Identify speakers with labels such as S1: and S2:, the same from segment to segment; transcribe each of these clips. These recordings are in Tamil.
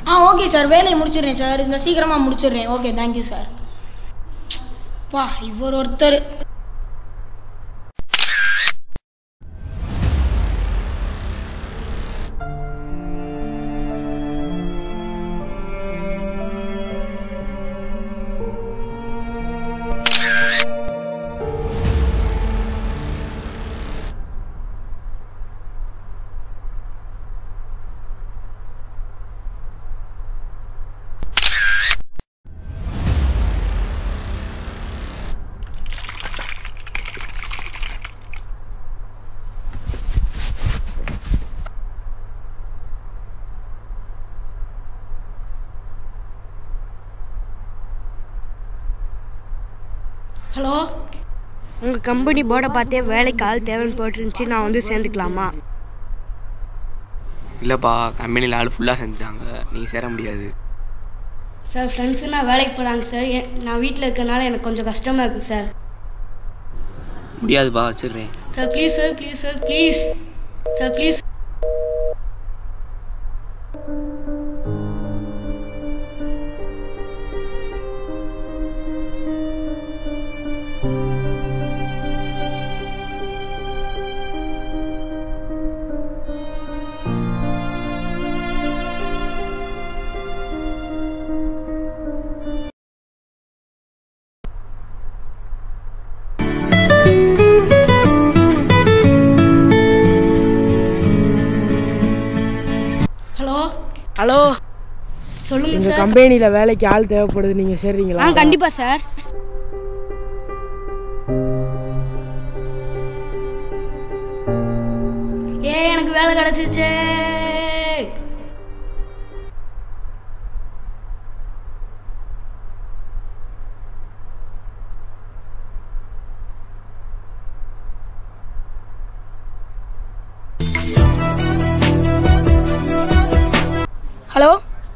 S1: ஆ ஓகே சார் வேலையை முடிச்சிடுறேன் சார் இந்த சீக்கிரமாக முடிச்சிடுறேன் ஓகே தேங்க்யூ சார் பா இவர் ஒருத்தர் ஹலோ
S2: உங்கள் கம்பெனி போர்டை பார்த்தே வேலைக்கு ஆள் தேவைன்னு போட்டுருந்துச்சு நான் வந்து சேர்ந்துக்கலாமா
S3: இல்லைப்பா கம்பெனியில் ஆள் ஃபுல்லாக செஞ்சுட்டாங்க நீ சேர முடியாது
S2: சார் ஃப்ரெண்ட்ஸு நான் வேலைக்கு போகிறாங்க சார் எ- நான் வீட்டில் இருக்கறனால எனக்கு கொஞ்சம் கஷ்டமாக இருக்குது சார்
S3: முடியாதுப்பா வச்சிடுறேன்
S2: sir please sir please sir please sir please hello
S4: hello
S2: சொல்லுங்கள்
S4: எங்கள்
S2: சார்
S4: கம்பெனியில் வேலைக்கு ஆள் தேவைப்படுது நீங்கள் சேர்றீங்களா
S2: ஆ கண்டிப்பாக சார் ஏ எனக்கு வேலை கிடச்சிருச்சே
S1: ஹலோ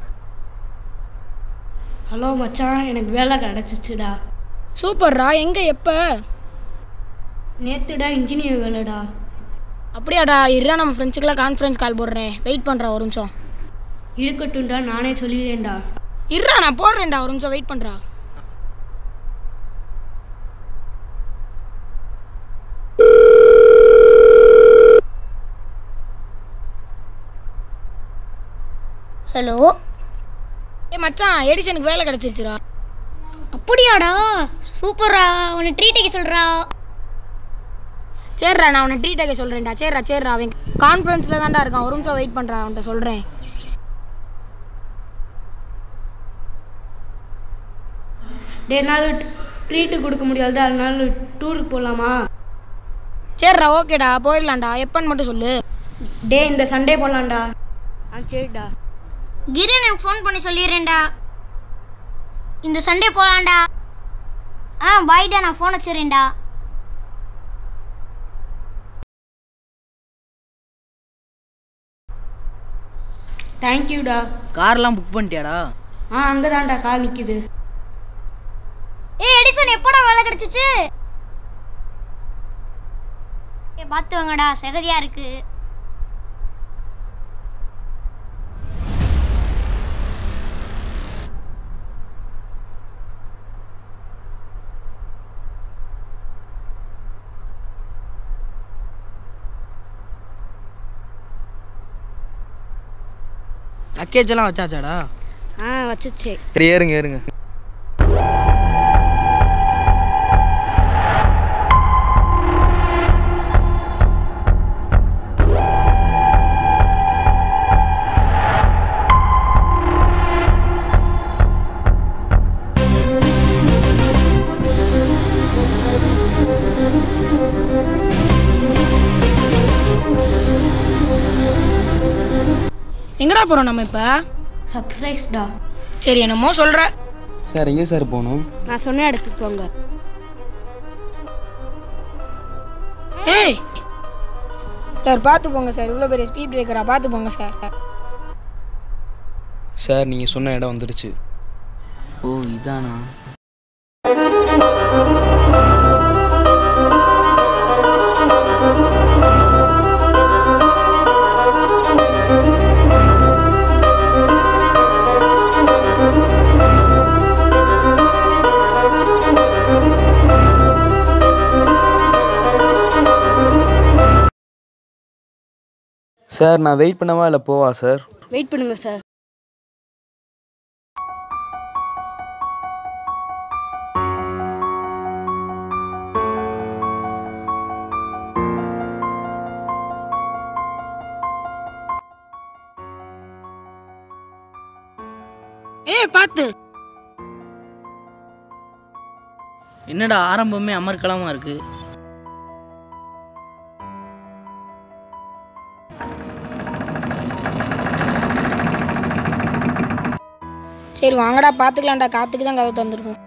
S2: ஹலோ மச்சான் எனக்கு வேலை கிடச்சிச்சுடா
S1: சூப்பர்ரா எங்கே எப்போ
S2: நேத்துடா இன்ஜினியர் வேலைடா
S1: அப்படியாடா இருடா நம்ம ஃப்ரெண்ட்ஸுக்கெல்லாம் கான்ஃபரன்ஸ் கால் போடுறேன் வெயிட் பண்ணுறேன் ஒரு நிமிஷம்
S2: இருக்கட்டும்டா நானே சொல்லிடுறேன்டா
S1: இருடா நான் போடுறேன்டா ஒரு நிமிஷம் வெயிட் பண்ணுறா
S5: ஹலோ
S1: ஏ மச்சான் எடிசனுக்கு வேலை கிடச்சிருச்சுடா
S5: அப்படியாடா சூப்பரா உன்னை ட்ரீட் வைக்க சொல்றா
S1: சரிடா நான் அவனை ட்ரீட் வைக்க சொல்கிறேன்டா சரிடா சரிடா அவன் கான்ஃபரன்ஸில் தான்டா இருக்கான் ஒரு நிமிஷம் வெயிட் பண்ணுறா அவன்கிட்ட சொல்கிறேன்
S2: டே நாள் ட்ரீட்டு கொடுக்க முடியாது அதனால டூருக்கு போகலாமா
S1: சரிடா ஓகேடா போயிடலாம்டா எப்போன்னு மட்டும் சொல்லு
S2: டே இந்த சண்டே போகலாம்டா ஆ சரிடா
S5: கிரண் எனக்கு ஃபோன் பண்ணி சொல்லிடுறேன்டா இந்த சண்டே போலாம்டா ஆ பாய்டா நான் ஃபோன் வச்சுறேன்டா
S2: தேங்க்யூடா
S4: கார்லாம் புக் பண்ணிட்டியாடா
S2: ஆ அங்கே தான்டா கார் நிற்கிது
S5: ஏய் எடிசன் எப்போடா வேலை கிடைச்சிச்சு ஏ பார்த்து வாங்கடா சகதியா இருக்கு
S4: லக்கேஜ் எல்லாம் வச்சாச்சாடா
S2: ஆ வச்சுச்சு
S3: சரி ஏறுங்க ஏறுங்க
S1: எங்கடா போகிறோம் நம்ம இப்போ
S2: சர்ப்ரைஸ்டா
S1: சரி என்னமோ சொல்கிற
S3: சார் எங்கே சார் போகணும்
S2: நான் சொன்ன இடத்துக்கு போங்க
S1: ஏய் சார் பார்த்து போங்க சார் இவ்வளோ பெரிய ஸ்பீட் பிரேக்கரா பார்த்து போங்க சார்
S6: சார் நீங்கள் சொன்ன இடம் வந்துடுச்சு
S4: ஓ இதானா
S6: சார் நான் வெயிட் பண்ணவா இல்லை போவா சார்
S2: வெயிட் பண்ணுங்க சார்
S1: ஏய் பார்த்து
S4: என்னடா ஆரம்பமே அமர்க்கலமாக இருக்கு
S1: சரி வாங்கடா பார்த்துக்கலாம்டா காத்துக்கு தான் கதை தந்துருக்கோம்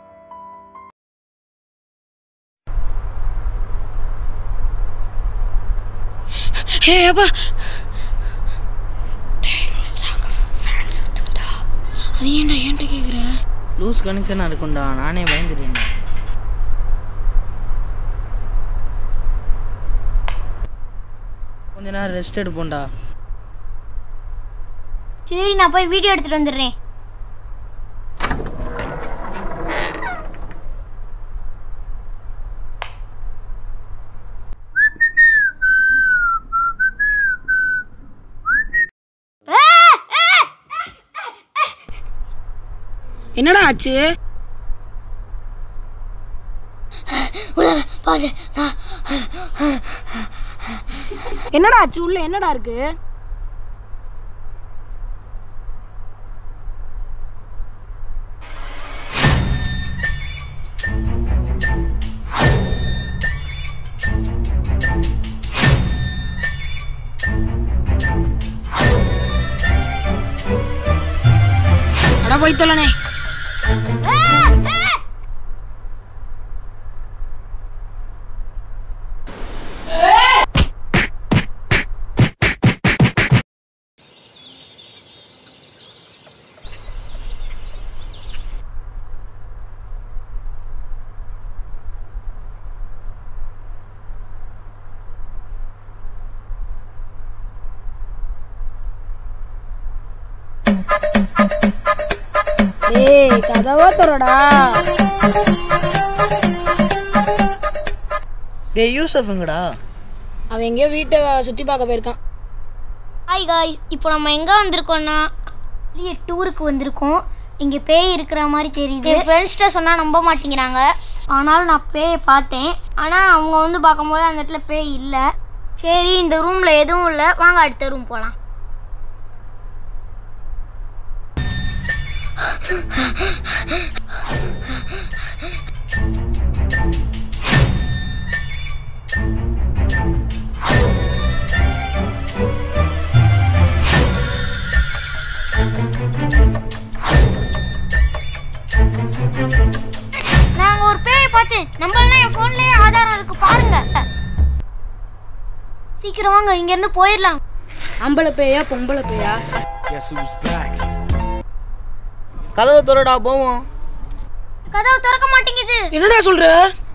S1: ஹே அப்பா அது ஏன்டா ஏன்ட்ட கேட்குற
S4: லூஸ் கனெக்ஷனாக இருக்கும்டா நானே பயந்துட்டேன்டா கொஞ்ச நேரம் ரெஸ்ட் எடுப்போம்டா
S5: சரி நான் போய் வீடியோ எடுத்துட்டு வந்துடுறேன்
S1: என்னடா ஆச்சு என்னடா ஆச்சு உள்ள என்னடா இருக்கு அட போய் தொல்லனே ஏய் கதவா தரடா
S4: டேய் யூசஃபுங்கடா
S1: அவன் எங்கேயோ வீட்டை சுற்றி பார்க்க போயிருக்கான்
S5: ஹாய் காய் இப்போ நம்ம எங்கே வந்திருக்கோம்னா வெளியே டூருக்கு வந்திருக்கோம் இங்கே பேய் இருக்கிற மாதிரி தெரியுது என் ஃப்ரெண்ட்ஸ்கிட்ட சொன்னால் நம்ப மாட்டேங்கிறாங்க ஆனாலும் நான் பேயை பார்த்தேன் ஆனால் அவங்க வந்து பார்க்கும்போது அந்த இடத்துல பேய் இல்லை சரி இந்த ரூமில் எதுவும் இல்லை வாங்க அடுத்த ரூம் போகலாம் நாங்கள் ஒரு பேயை பார்த்தேன் நம்மளா என் ஃபோன்லேயே ஆதாரம் இருக்கு பாருங்க சீக்கிரம் வாங்க இங்கேருந்து போயிடலாம்
S1: ஆம்பளை பேயா பொம்பளை பேயா
S4: கதவை திறடா போவோம்
S5: கதவு திறக்க மாட்டேங்குது
S1: என்னடா சொல்ற